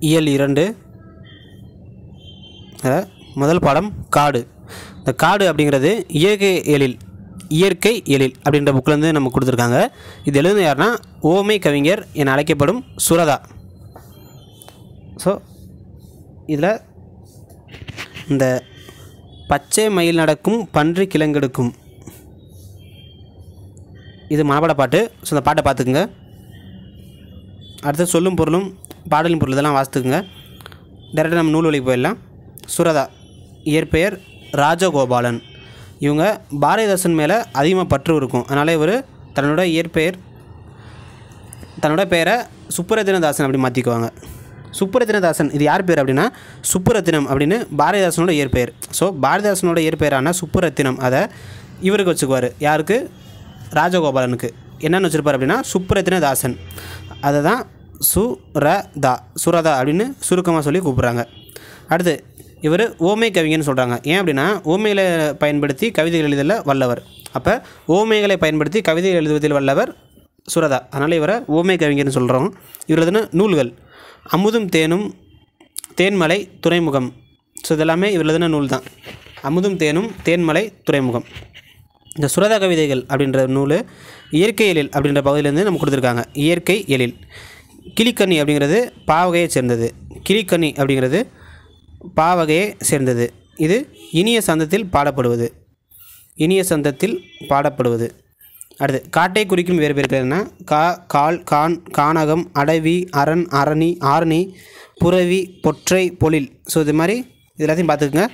இயல் இரண்டு அஹ், முதல் பாடம் காடு இந்த காடு அப்படிங்கிறது இயற்கை எழில் இயற்கை எழில் அப்படின்ற புக்கிலேருந்து நம்ம கொடுத்துருக்காங்க இது எழுதுன யாருன்னா ஓமை கவிஞர் என அழைக்கப்படும் சுரதா ஸோ இதில் இந்த பச்சை மயில் நடக்கும் பன்றி கிழங்கெடுக்கும் இது மனப்பாட பாட்டு ஸோ இந்த பாட்டை பார்த்துக்குங்க அடுத்து சொல்லும் பொருளும் பாடலின் பொருள் இதெல்லாம் வாசித்துக்குங்க டேரெக்டாக நம்ம நூல் வழிக்கு போயிடலாம் சுரதா இயற்பெயர் ராஜகோபாலன் இவங்க பாரதிதாசன் மேலே அதிகமாக பற்று இருக்கும் அதனால் இவர் தன்னோட இயற்பெயர் தன்னோட பெயரை சுப்புரத்தினதாசன் அப்படி மாற்றிக்குவாங்க சுப்புரத்தினதாசன் இது யார் பேர் அப்படின்னா சுப்புரத்தினம் அப்படின்னு பாரதிதாசனோட இயற்பெயர் ஸோ பாரதிதாசனோட இயற்பெயரான சுப்புரத்தினம் அதை இவருக்கு வச்சுக்குவார் யாருக்கு ராஜகோபாலனுக்கு என்னென்னு வச்சுருப்பார் அப்படின்னா சுப்புரத்தினதாசன் அதை தான் சுரதா சுரதா அப்படின்னு சுருக்கமாக சொல்லி கூப்பிட்றாங்க அடுத்து இவர் ஓமை கவிஞன்னு சொல்கிறாங்க ஏன் அப்படின்னா ஓமைகளை பயன்படுத்தி கவிதைகள் எழுதல வல்லவர் அப்போ ஓமைகளை பயன்படுத்தி கவிதைகள் எழுதுவதில் வல்லவர் சுரதா அதனால் இவரை ஓமை கவிஞர்னு சொல்கிறோம் இவர் எழுதின நூல்கள் அமுதும் தேனும் தேன்மலை துறைமுகம் ஸோ இதெல்லாமே இவர் எழுதின நூல் தான் அமுதும் தேனும் தேன்மலை துறைமுகம் இந்த சுரதா கவிதைகள் அப்படின்ற நூல் இயற்கை எழில் அப்படின்ற பகுதியிலேருந்து நம்ம கொடுத்துருக்காங்க இயற்கை எழில் கிளிக்கன்னி அப்படிங்கிறது பாவகையை சேர்ந்தது கிளிக்கன்னி அப்படிங்கிறது பாவகையை சேர்ந்தது இது இனிய சந்தத்தில் பாடப்படுவது இனிய சந்தத்தில் பாடப்படுவது அடுத்து காட்டை குறிக்கும் வேறு பேர்கள் என்ன கா கால் கான் கானகம் அடவி அரண் அரணி ஆரணி புறவி பொற்றை பொழில் ஸோ இது மாதிரி இது எல்லாத்தையும் பார்த்துக்குங்க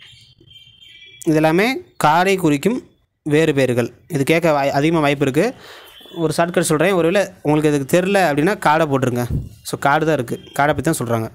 இது எல்லாமே காடை குறிக்கும் வேறு பேர்கள் இது கேட்க வாய் அதிகமாக வாய்ப்பு இருக்குது ஒரு ஷார்ட்கட் சொல்கிறேன் ஒருவேளை உங்களுக்கு இதுக்கு தெரில அப்படின்னா காடை போட்டுருங்க ஸோ காடு தான் இருக்குது காடை பற்றி தான் சொல்கிறாங்க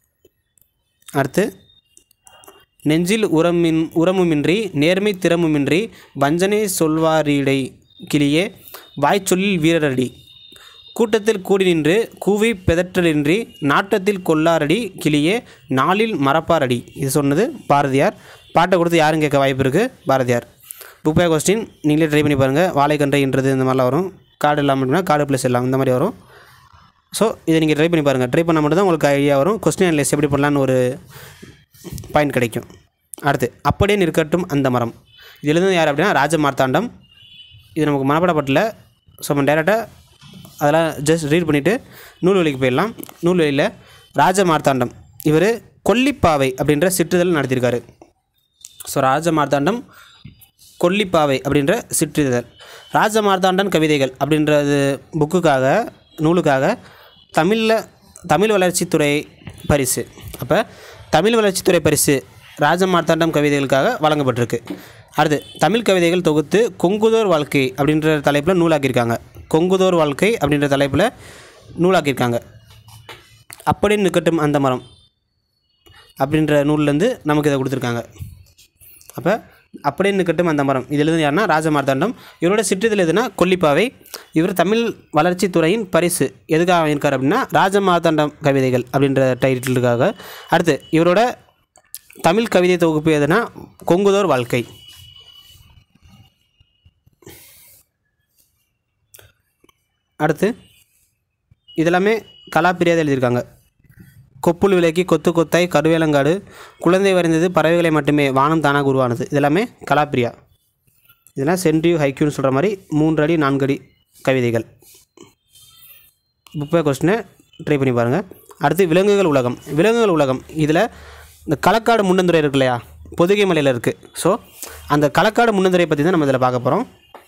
அடுத்து நெஞ்சில் உரமின் உரமுமின்றி நேர்மை திறமுமின்றி வஞ்சனை சொல்வாரிடை கிளியே வாய்ச்சொல்லில் வீரரடி கூட்டத்தில் கூடி நின்று கூவி பெதற்றலின்றி நாட்டத்தில் கொல்லாரடி கிளியே நாளில் மறப்பாரடி இது சொன்னது பாரதியார் பாட்டை கொடுத்து யாரும் கேட்க வாய்ப்பு இருக்குது பாரதியார் புக் கொஸ்டின் நீங்களே ட்ரை பண்ணி பாருங்கள் வாழைக்கன்றைன்றது இந்த மாதிரிலாம் வரும் கார்டு இல்லாமல் அப்படின்னா கார்டு ப்ளஸ் எல்லாம் இந்த மாதிரி வரும் ஸோ இதை நீங்கள் ட்ரை பண்ணி பாருங்கள் ட்ரை பண்ணால் மட்டும் தான் உங்களுக்கு ஐடியா வரும் கொஸ்டின் அனலைஸ் எப்படி பண்ணலான்னு ஒரு பாயிண்ட் கிடைக்கும் அடுத்து அப்படியே நிற்கட்டும் அந்த மரம் இது எழுதுனது யார் அப்படின்னா ராஜ மார்த்தாண்டம் இது நமக்கு மனப்படப்பட்டல ஸோ நம்ம டேரெக்டாக அதெல்லாம் ஜஸ்ட் ரீட் பண்ணிவிட்டு நூல்வெளிக்கு போயிடலாம் நூல்வெளியில் ராஜ மார்த்தாண்டம் இவர் கொல்லிப்பாவை அப்படின்ற சிற்றிதழ் நடத்தியிருக்காரு ஸோ ராஜ மார்த்தாண்டம் கொல்லிப்பாவை அப்படின்ற சிற்றிதழ் ராஜ மார்த்தாண்டன் கவிதைகள் அப்படின்றது புக்குக்காக நூலுக்காக தமிழில் தமிழ் வளர்ச்சித்துறை பரிசு அப்போ தமிழ் வளர்ச்சித்துறை பரிசு ராஜ மார்த்தாண்டம் கவிதைகளுக்காக வழங்கப்பட்டிருக்கு அடுத்து தமிழ் கவிதைகள் தொகுத்து கொங்குதோர் வாழ்க்கை அப்படின்ற தலைப்பில் நூலாக்கியிருக்காங்க கொங்குதோர் வாழ்க்கை அப்படின்ற தலைப்பில் நூலாக்கியிருக்காங்க அப்படி நிற்கட்டும் அந்த மரம் அப்படின்ற நூல்லேருந்து நமக்கு இதை கொடுத்துருக்காங்க அப்போ அப்படியே நிற்கட்டும் அந்த மரம் இது எழுதுன யாருன்னா ராஜமார்த்தாண்டம் இவரோட சிற்றிதழ் எதுனா கொல்லிப்பாவை இவர் தமிழ் வளர்ச்சித் துறையின் பரிசு எதுக்காக வாங்கியிருக்கார் அப்படின்னா ராஜமார்த்தாண்டம் கவிதைகள் அப்படின்ற டைட்டிலுக்காக அடுத்து இவரோட தமிழ் கவிதை தொகுப்பு எதுனா கொங்குதோர் வாழ்க்கை அடுத்து இதெல்லாமே கலாப்பிரியாத எழுதியிருக்காங்க கொப்புள் விலைக்கு கொத்து கொத்தாய் கருவேலங்காடு குழந்தை வரைந்தது பறவைகளை மட்டுமே வானம் தானாக உருவானது இதெல்லாமே கலாப்பிரியா இதெல்லாம் சென்ட்ரியூ ஹைக்யூன்னு சொல்கிற மாதிரி மூன்று அடி நான்கு அடி கவிதைகள் புப்பே கொஸ்டினை ட்ரை பண்ணி பாருங்கள் அடுத்து விலங்குகள் உலகம் விலங்குகள் உலகம் இதில் இந்த களக்காடு முன்னந்துரை இருக்கு இல்லையா பொதுகை மலையில் இருக்குது ஸோ அந்த களக்காடு முன்னந்துரை பற்றி தான் நம்ம இதில் பார்க்க போகிறோம்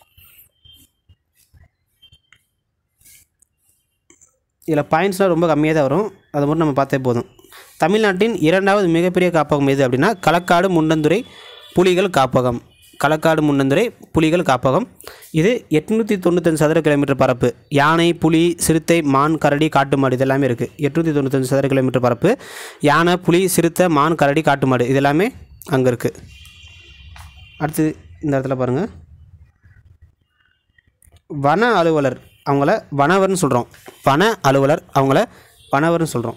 இதில் பாயிண்ட்ஸ்லாம் ரொம்ப கம்மியாக தான் வரும் அதை மட்டும் நம்ம பார்த்தே போதும் தமிழ்நாட்டின் இரண்டாவது மிகப்பெரிய காப்பகம் எது அப்படின்னா களக்காடு முண்டந்துறை புலிகள் காப்பகம் களக்காடு முண்டந்துறை புலிகள் காப்பகம் இது எட்நூற்றி தொண்ணூத்தஞ்சு சதுர கிலோமீட்டர் பரப்பு யானை புலி சிறுத்தை மான் கரடி காட்டு மாடு இது எல்லாமே இருக்குது எட்நூற்றி தொண்ணூத்தஞ்சு சதுர கிலோமீட்டர் பரப்பு யானை புலி சிறுத்தை மான் கரடி காட்டு மாடு இது எல்லாமே அங்கே இருக்குது அடுத்து இந்த இடத்துல பாருங்கள் வன அலுவலர் அவங்கள வனவர்னு சொல்கிறோம் வன அலுவலர் அவங்கள வனவர்னு சொல்கிறோம்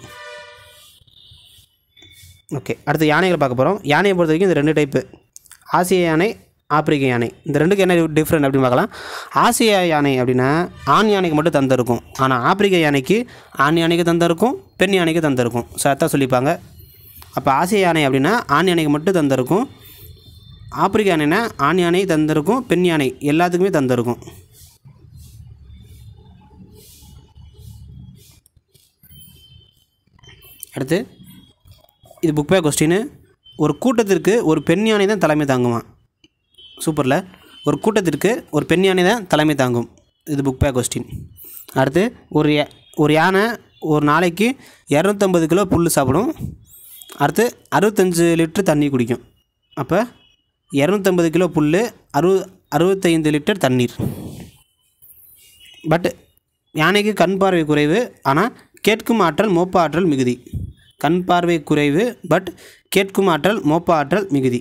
ஓகே அடுத்து யானைகள் பார்க்க போகிறோம் யானையை பொறுத்த வரைக்கும் இது ரெண்டு டைப்பு ஆசிய யானை ஆப்பிரிக்க யானை இந்த ரெண்டுக்கு என்ன டிஃப்ரெண்ட் அப்படின்னு பார்க்கலாம் ஆசிய யானை அப்படின்னா ஆண் யானைக்கு மட்டும் தந்தம் இருக்கும் ஆனால் ஆப்பிரிக்க யானைக்கு ஆண் யானைக்கு தந்தம் இருக்கும் பெண் யானைக்கு தந்தம் இருக்கும் ஸோ அதான் சொல்லிப்பாங்க அப்போ ஆசிய யானை அப்படின்னா ஆண் யானைக்கு மட்டும் தந்தம் இருக்கும் ஆப்பிரிக்க யானைனா ஆண் யானை தந்திருக்கும் பெண் யானை எல்லாத்துக்குமே தந்திருக்கும் அடுத்து இது புக் பே கொஸ்டின் ஒரு கூட்டத்திற்கு ஒரு பெண் யானை தான் தலைமை தாங்குமா சூப்பரில் ஒரு கூட்டத்திற்கு ஒரு பெண் யானை தான் தலைமை தாங்கும் இது புக் பே கொஸ்டின் அடுத்து ஒரு யா- ஒரு யானை ஒரு நாளைக்கு இரநூத்தம்பது கிலோ புல் சாப்பிடும் அடுத்து அறுபத்தஞ்சு லிட்டர் தண்ணி குடிக்கும் அப்போ இரநூத்தம்பது கிலோ புல் அறு அறுபத்தைந்து லிட்டர் தண்ணீர் பட் யானைக்கு கண் பார்வை குறைவு ஆனால் கேட்கும் ஆற்றல் மோப்ப ஆற்றல் மிகுதி கண் பார்வை குறைவு பட் கேட்கும் ஆற்றல் மோப்ப ஆற்றல் மிகுதி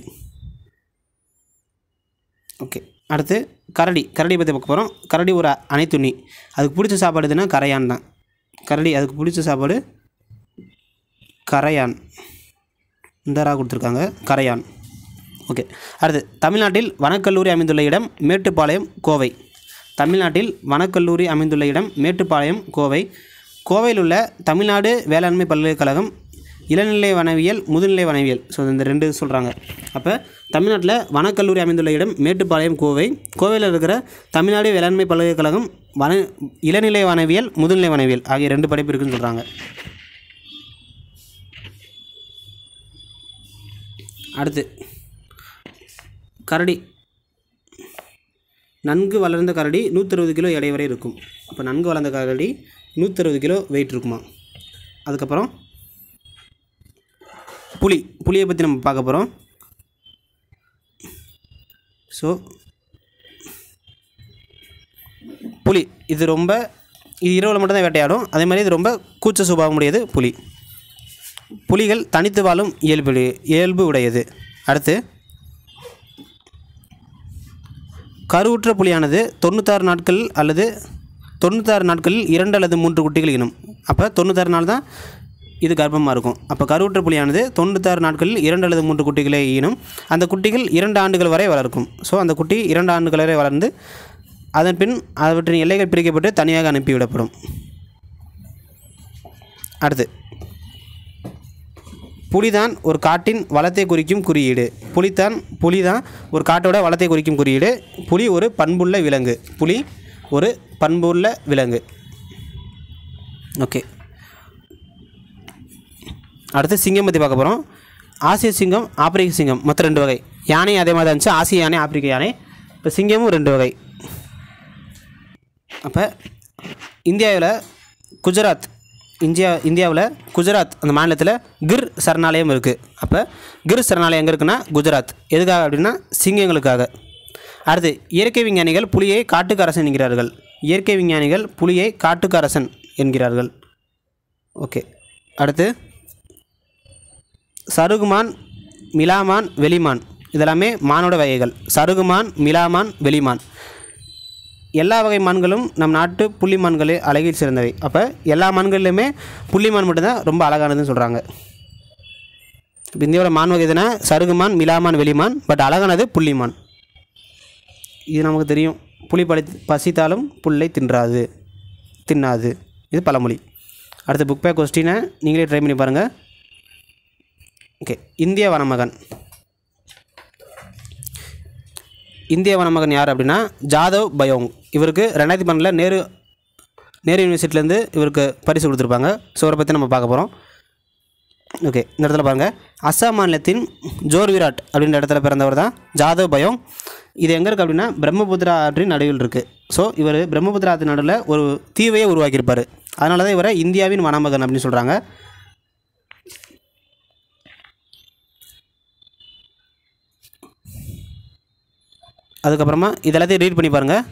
ஓகே அடுத்து கரடி கரடி பற்றி பார்க்க போகிறோம் கரடி ஒரு அனைத்துண்ணி அதுக்கு பிடிச்ச சாப்பாடு எதுனா கரையான் தான் கரடி அதுக்கு பிடிச்ச சாப்பாடு கரையான் இந்த ரா கொடுத்துருக்காங்க கரையான் ஓகே அடுத்து தமிழ்நாட்டில் வனக்கல்லூரி அமைந்துள்ள இடம் மேட்டுப்பாளையம் கோவை தமிழ்நாட்டில் வனக்கல்லூரி அமைந்துள்ள இடம் மேட்டுப்பாளையம் கோவை கோவையில் உள்ள தமிழ்நாடு வேளாண்மை பல்கலைக்கழகம் இளநிலை வனவியல் முதுநிலை வனவியல் ஸோ இந்த ரெண்டு சொல்கிறாங்க அப்போ தமிழ்நாட்டில் வனக்கல்லூரி அமைந்துள்ள இடம் மேட்டுப்பாளையம் கோவை கோவையில் இருக்கிற தமிழ்நாடு வேளாண்மை பல்கலைக்கழகம் வன இளநிலை வனவியல் முதுநிலை வனவியல் ஆகிய ரெண்டு படிப்பு இருக்குன்னு சொல்கிறாங்க அடுத்து கரடி நன்கு வளர்ந்த கரடி நூற்றறுபது கிலோ எடை வரை இருக்கும் அப்போ நன்கு வளர்ந்த கரடி நூற்றறுபது கிலோ வெயிட் இருக்குமா அதுக்கப்புறம் புலி புலியை பற்றி நம்ம பார்க்க போகிறோம் ஸோ புலி இது ரொம்ப இது இரவில் மட்டும்தான் வேட்டையாடும் அதே மாதிரி இது ரொம்ப கூச்ச சுபாவம் உடையது புலி புலிகள் தனித்து வாழும் இயல்பு இயல்பு உடையது அடுத்து கருவுற்ற புலியானது தொண்ணூத்தாறு நாட்கள் அல்லது தொண்ணூத்தாறு நாட்களில் இரண்டு அல்லது மூன்று குட்டிகள் இனம் அப்போ தொண்ணூத்தாறு நாள் தான் இது கர்ப்பமாக இருக்கும் அப்போ கருவுற்ற புலியானது தொண்ணூத்தாறு நாட்களில் இரண்டு அல்லது மூன்று குட்டிகளை ஈனும் அந்த குட்டிகள் இரண்டு ஆண்டுகள் வரை வளர்க்கும் ஸோ அந்த குட்டி இரண்டு ஆண்டுகள் வரை வளர்ந்து அதன் பின் அவற்றின் எல்லைகள் பிரிக்கப்பட்டு தனியாக அனுப்பிவிடப்படும் அடுத்து புலிதான் ஒரு காட்டின் வளத்தை குறிக்கும் குறியீடு புலிதான் புலிதான் ஒரு காட்டோட வளத்தை குறிக்கும் குறியீடு புலி ஒரு பண்புள்ள விலங்கு புலி ஒரு பண்புள்ள விலங்கு ஓகே அடுத்து சிங்கம் பற்றி பார்க்க போகிறோம் ஆசிய சிங்கம் ஆப்பிரிக்க சிங்கம் மொத்தம் ரெண்டு வகை யானை அதே மாதிரி தான் இருந்துச்சு ஆசிய யானை ஆப்பிரிக்க யானை இப்போ சிங்கமும் ரெண்டு வகை அப்போ இந்தியாவில் குஜராத் இந்தியா இந்தியாவில் குஜராத் அந்த மாநிலத்தில் கிர் சரணாலயம் இருக்குது அப்போ கிர் சரணாலயம் எங்கே இருக்குன்னா குஜராத் எதுக்காக அப்படின்னா சிங்கங்களுக்காக அடுத்து இயற்கை விஞ்ஞானிகள் புலியை காட்டுக்கு அரசன் என்கிறார்கள் இயற்கை விஞ்ஞானிகள் புலியை காட்டுக்கு அரசன் என்கிறார்கள் ஓகே அடுத்து சருகுமான் மிலாமான் வெளிமான் இதெல்லாமே மானோட வகைகள் சருகுமான் மிலாமான் வெளிமான் எல்லா வகை மான்களும் நம் நாட்டு புள்ளி மான்களே அழகில் சிறந்தவை அப்போ எல்லா மான்களிலுமே புள்ளி மான் மட்டும்தான் ரொம்ப அழகானதுன்னு சொல்கிறாங்க இப்போ இந்தியாவோட மான் வகை எதுனா சருகுமான் மிலாமான் வெளிமான் பட் அழகானது புள்ளிமான் இது நமக்கு தெரியும் புலி பழி பசித்தாலும் புல்லை தின்றாது தின்னாது இது பழமொழி அடுத்த புக் பேக் கொஸ்டினை நீங்களே ட்ரை பண்ணி பாருங்கள் ஓகே இந்திய வனமகன் இந்திய வனமகன் யார் அப்படின்னா ஜாதவ் பயோங் இவருக்கு ரெண்டாயிரத்தி பன்னெண்டில் நேரு நேரு யூனிவர்சிட்டிலேருந்து இவருக்கு பரிசு கொடுத்துருப்பாங்க ஸோ இவரை பற்றி நம்ம பார்க்க போகிறோம் ஓகே இந்த இடத்துல பாருங்கள் அஸ்ஸாம் மாநிலத்தின் ஜோர் விராட் அப்படின்ற இடத்துல பிறந்தவர் தான் ஜாதவ் பயோங் இது எங்கே இருக்குது அப்படின்னா பிரம்மபுத்திரா ஆற்றின் நடுவில் இருக்குது ஸோ இவர் பிரம்மபுத்திரா ஆற்றின் நடுவில் ஒரு தீவையே உருவாக்கியிருப்பார் அதனால தான் இவரை இந்தியாவின் வனமகன் அப்படின்னு சொல்கிறாங்க அதுக்கப்புறமா இது எல்லாத்தையும் ரீட் பண்ணி பாருங்கள்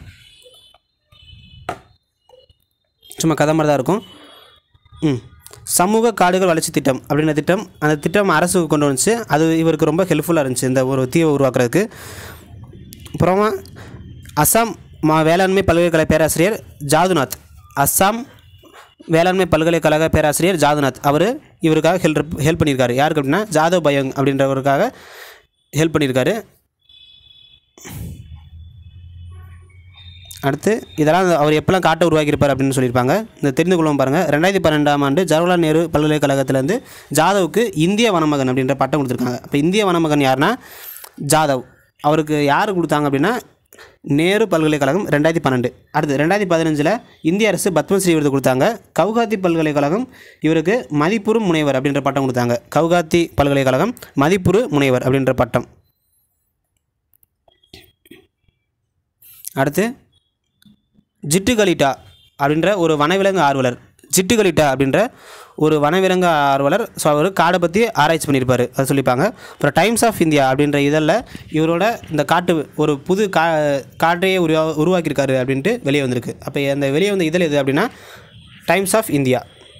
சும்மா கதை மாதிரி தான் இருக்கும் ம் சமூக காடுகள் வளர்ச்சி திட்டம் அப்படின்ற திட்டம் அந்த திட்டம் அரசு கொண்டு வந்துச்சு அது இவருக்கு ரொம்ப ஹெல்ப்ஃபுல்லாக இருந்துச்சு இந்த ஒரு தீவை உருவாக்குறதுக்கு அப்புறமா அஸ்ஸாம் மா வேளாண்மை பல்கலைக்கழக பேராசிரியர் ஜாதுநாத் அஸ்ஸாம் வேளாண்மை பல்கலைக்கழக பேராசிரியர் ஜாதுநாத் அவர் இவருக்காக ஹெல்ப் ஹெல்ப் பண்ணியிருக்காரு யாருக்கு அப்படின்னா ஜாதவ் பயோங் அப்படின்றவருக்காக ஹெல்ப் பண்ணியிருக்காரு அடுத்து இதெல்லாம் அவர் எப்போல்லாம் காட்டை உருவாக்கியிருப்பார் அப்படின்னு சொல்லியிருப்பாங்க இந்த தெரிந்து கொள்வோம் பாருங்கள் ரெண்டாயிரத்தி பன்னெண்டாம் ஆண்டு ஜவஹர்லால் நேரு பல்கலைக்கழகத்திலேருந்து ஜாதவுக்கு இந்திய வனமகன் அப்படின்ற பட்டம் கொடுத்துருக்காங்க இப்போ இந்திய வனமகன் யாருன்னா ஜாதவ் அவருக்கு யார் கொடுத்தாங்க அப்படின்னா நேரு பல்கலைக்கழகம் ரெண்டாயிரத்தி பன்னெண்டு அடுத்து ரெண்டாயிரத்தி பதினஞ்சில் இந்திய அரசு பத்மஸ்ரீ விருது கொடுத்தாங்க கவுகாத்தி பல்கலைக்கழகம் இவருக்கு மதிப்புறு முனைவர் அப்படின்ற பட்டம் கொடுத்தாங்க கவுகாத்தி பல்கலைக்கழகம் மதிப்புறு முனைவர் அப்படின்ற பட்டம் அடுத்து ஜிட்டுகலிட்டா அப்படின்ற ஒரு வனவிலங்கு ஆர்வலர் ஜிட்டுகலிட்டா அப்படின்ற ஒரு வனவிலங்கு ஆர்வலர் ஸோ அவர் காடை பற்றி ஆராய்ச்சி பண்ணியிருப்பார் அதை சொல்லிப்பாங்க அப்புறம் டைம்ஸ் ஆஃப் இந்தியா அப்படின்ற இதழில் இவரோட இந்த காட்டு ஒரு புது கா காட்டையே உருவா உருவாக்கியிருக்காரு அப்படின்ட்டு வெளியே வந்திருக்கு அப்போ அந்த வெளியே வந்த இதழ் எது அப்படின்னா டைம்ஸ் ஆஃப் இந்தியா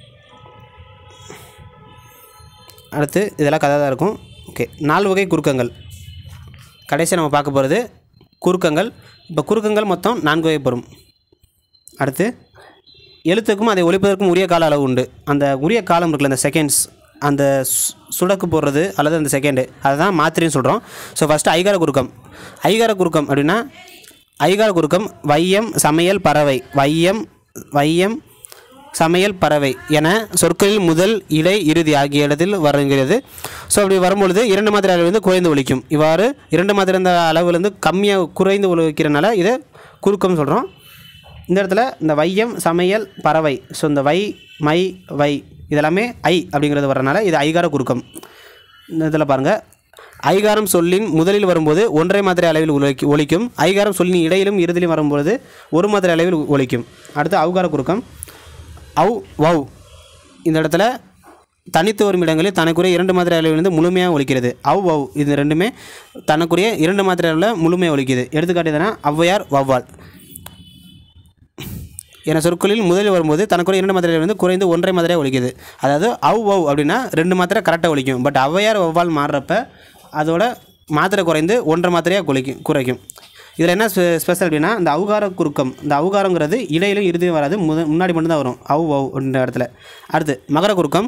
அடுத்து இதெல்லாம் கதை தான் இருக்கும் ஓகே நாலு வகை குறுக்கங்கள் கடைசியாக நம்ம பார்க்க போகிறது குறுக்கங்கள் இப்போ குறுக்கங்கள் மொத்தம் நான்கு வகைப்படும் அடுத்து எழுத்துக்கும் அதை ஒழிப்பதற்கும் உரிய கால அளவு உண்டு அந்த உரிய காலம் இருக்குல்ல அந்த செகண்ட்ஸ் அந்த சு- சுடக்கு போடுறது அல்லது அந்த செகண்டு அதை தான் மாத்திரைன்னு சொல்கிறோம் ஸோ ஃபஸ்ட்டு ஐகார குறுக்கம் ஐகார குறுக்கம் அப்படின்னா ஐகார குறுக்கம் வையம் சமையல் பறவை வையம் வையம் சமையல் பறவை என சொற்களில் முதல் இடை இறுதி ஆகிய இடத்தில் வருகிறது ஸோ அப்படி வரும்பொழுது இரண்டு மாத்திரை அளவு வந்து குறைந்து ஒழிக்கும் இவ்வாறு இரண்டு மாத்திரை இந்த அளவுலேருந்து கம்மியாக குறைந்து ஒழிக்கிறனால இதை குறுக்கம் சொல்கிறோம் இந்த இடத்துல இந்த வையம் சமையல் பறவை ஸோ இந்த வை மை வை இதெல்லாமே ஐ அப்படிங்கிறது வர்றனால இது ஐகார குறுக்கம் இந்த இதில் பாருங்கள் ஐகாரம் சொல்லின் முதலில் வரும்போது ஒன்றரை மாத்திரை அளவில் ஒலிக்கு ஒலிக்கும் ஐகாரம் சொல்லின் இடையிலும் இறுதியிலும் வரும்போது ஒரு மாத்திரை அளவில் ஒலிக்கும் அடுத்து அவுகார குறுக்கம் அவ் வவ் இந்த இடத்துல தனித்து வரும் இடங்களில் தனக்குரிய இரண்டு மாத்திரை அளவிலிருந்து முழுமையாக ஒலிக்கிறது அவ் வவ் இது ரெண்டுமே தனக்குரிய இரண்டு மாத்திரை அளவில் முழுமையாக ஒலிக்குது எடுத்துக்காட்டு எதுனா ஔவையார் வவ்வால் என சொற்களில் முதலில் வரும்போது தனக்குரிய இரண்டு மாத்திரையிலிருந்து குறைந்து ஒன்றரை மாத்திரையாக ஒலிக்குது அதாவது அவ் வவ் அப்படின்னா ரெண்டு மாத்திரை கரெக்டாக ஒலிக்கும் பட் ஔவையார் வவ்வால் மாறுறப்ப அதோட மாத்திரை குறைந்து ஒன்றரை மாத்திரையாக குலைக்கும் குறைக்கும் இதில் என்ன ஸ்பெ- ஸ்பெஷல் அப்படின்னா இந்த அவுகார குறுக்கம் இந்த அவுகாரங்கிறது இடையிலும் இறுதியும் வராது முத முன்னாடி மட்டும்தான் வரும் அவ் வவ் அப்படின்ற இடத்துல அடுத்து மகர குறுக்கம்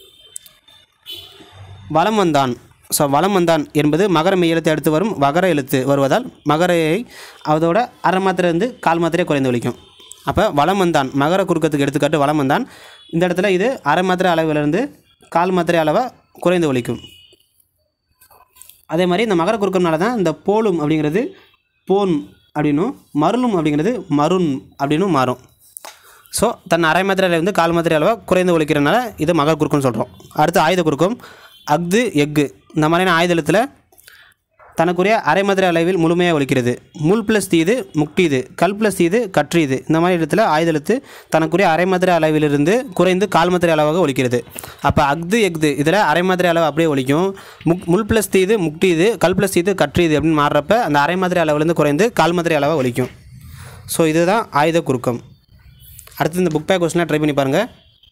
வலம் வந்தான் ஸோ வலம் வந்தான் என்பது மகர மெய் எழுத்தை அடுத்து வரும் வகர எழுத்து வருவதால் மகரையை அதோட அரை மாத்திரை இருந்து கால் மாத்திரையே குறைந்து ஒலிக்கும் அப்போ வலம் வந்தான் மகர குறுக்கத்துக்கு எடுத்துக்காட்டு வலம் வந்தான் இந்த இடத்துல இது அரை மாத்திரை அளவிலிருந்து கால் மாத்திரை அளவாக குறைந்து ஒலிக்கும் அதே மாதிரி இந்த மகர குறுக்கம்னால தான் இந்த போலும் அப்படிங்கிறது போன் அப்படின்னும் மருளும் அப்படிங்கிறது மருண் அப்படின்னும் மாறும் ஸோ தன் அரை மாத்திரையில இருந்து கால் மாத்திரை அளவாக குறைந்து ஒழிக்கிறனால இது மகர குறுக்கம்னு சொல்கிறோம் அடுத்து ஆயுத குறுக்கம் அஃது எஃகு இந்த மாதிரியான ஆயுதத்தில் தனக்குரிய அரை மாத்திரை அளவில் முழுமையாக ஒழிக்கிறது முள் ப்ளஸ் தீது முக்டிது கல் ப்ளஸ் தீது கற்றீது இந்த மாதிரி இடத்துல ஆயுதெழுத்து தனக்குரிய அரை மாத்திரை அளவிலிருந்து குறைந்து கால் மாத்திரை அளவாக ஒழிக்கிறது அப்போ அஃது எஃது இதில் அரை மாத்திரை அளவு அப்படியே ஒழிக்கும் முக் முள் ப்ளஸ் தீது முக்டிது கல் ப்ளஸ் தீது கற்றீது அப்படின்னு மாறுறப்ப அந்த அரை மாத்திரை அளவுலேருந்து குறைந்து கால் மாத்திரை அளவாக ஒழிக்கும் ஸோ இதுதான் ஆயுத குறுக்கம் அடுத்து இந்த புக் பேக் கொஸ்டினாக ட்ரை பண்ணி பாருங்கள்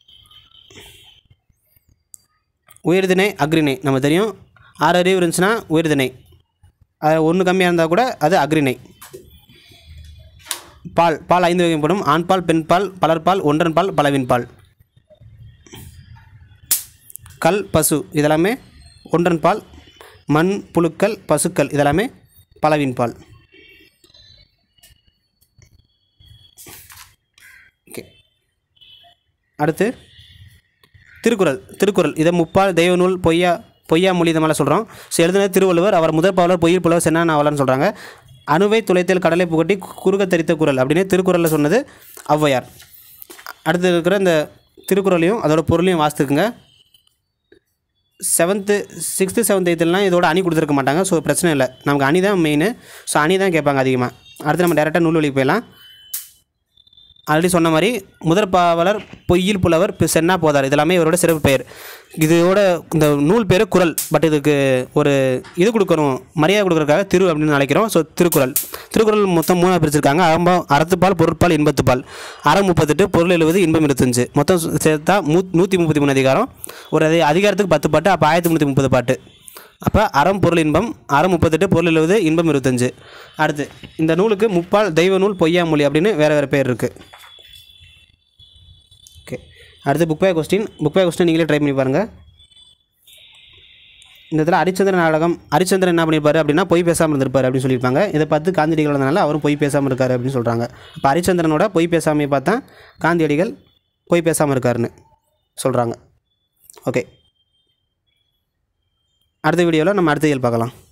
உயர்திணை அக்ரிணை நம்ம தெரியும் ஆறு அறிவு இருந்துச்சுன்னா உயர்திணை அது ஒன்று கம்மியாக இருந்தால் கூட அது அக்ரிணை பால் பால் ஐந்து வகைப்படும் ஆண் பால் பெண் பால் பலர்பால் ஒன்றன் பால் பலவின் பால் கல் பசு இதெல்லாமே ஒன்றன் பால் மண் புழுக்கள் பசுக்கள் இதெல்லாமே பலவின் பால் ஓகே அடுத்து திருக்குறள் திருக்குறள் இதை முப்பால் தெய்வ நூல் பொய்யா பொய்யா மொழி இந்த மாதிரிலாம் சொல்கிறோம் ஸோ எழுதினது திருவள்ளுவர் அவர் முதற் பாவலர் பொய்யில் புலவர் சென்னா நாவலர்னு சொல்கிறாங்க அணுவை துளைத்தல் கடலை புகட்டி குறுக தரித்த குறள் அப்படின்னு திருக்குறளில் சொன்னது ஔவையார் அடுத்து இருக்கிற இந்த திருக்குறளையும் அதோட பொருளையும் வாசித்துக்குங்க செவன்த்து சிக்ஸ்த்து செவன்த் எய்த்துலாம் இதோட அணி கொடுத்துருக்க மாட்டாங்க ஸோ பிரச்சனை இல்லை நமக்கு அணி தான் மெயின் ஸோ அணி தான் கேட்பாங்க அதிகமாக அடுத்து நம்ம டேரெக்டாக நூல் வழிக்கு போயிடலாம் ஆல்ரெடி சொன்ன மாதிரி முதற் பாவலர் பொய்யில் புலவர் பி- சென்னா போதார் இதெல்லாமே இவரோட சிறப்பு பெயர் இதோட இந்த நூல் பேர் குறள் பட் இதுக்கு ஒரு இது கொடுக்கணும் மரியாதை கொடுக்கறதுக்காக திரு அப்படின்னு அழைக்கிறோம் ஸோ திருக்குறள் திருக்குறள் மொத்தம் மூணாக பிரிச்சிருக்காங்க அறம்பம் அறத்துப்பால் பொருட்பால் இன்பத்துப்பால் அறம் முப்பத்தெட்டு பொருள் எழுபது இன்பம் இருபத்தஞ்சு மொத்தம் சு- சேர்த்தா மூ நூற்றி முப்பத்தி மூணு அதிகாரம் ஒரு அதி அதிகாரத்துக்கு பத்து பாட்டு அப்போ ஆயிரத்தி முந்நூற்றி முப்பது பாட்டு அப்போ அறம் பொருள் இன்பம் அறம் முப்பத்தெட்டு பொருள் எழுபது இன்பம் இருபத்தஞ்சு அடுத்து இந்த நூலுக்கு முப்பால் தெய்வ நூல் பொய்யாமொழி அப்படின்னு வேறு வேறு பேர் இருக்குது ஓகே அடுத்து book by question book by question நீங்களே ட்ரை பண்ணி பாருங்கள் இந்த இடத்துல ஹரிச்சந்திரன் நாடகம் ஹரிச்சந்திரன் என்ன பண்ணியிருப்பாரு அப்படின்னா பொய் பேசாமல் இருந்திருப்பாரு அப்படின்னு சொல்லியிருப்பாங்க இதை பார்த்து காந்தியடிகள் வந்தனால அவரும் பொய் பேசாமல் இருக்காரு அப்படின்னு சொல்கிறாங்க இப்போ ஹரிச்சந்திரனோட பொய் பேசாமையை பார்த்தா காந்தியடிகள் பொய் பேசாமல் இருக்காருன்னு சொல்கிறாங்க ஓகே அடுத்த வீடியோவில் நம்ம அடுத்த இயல் பார்க்கலாம்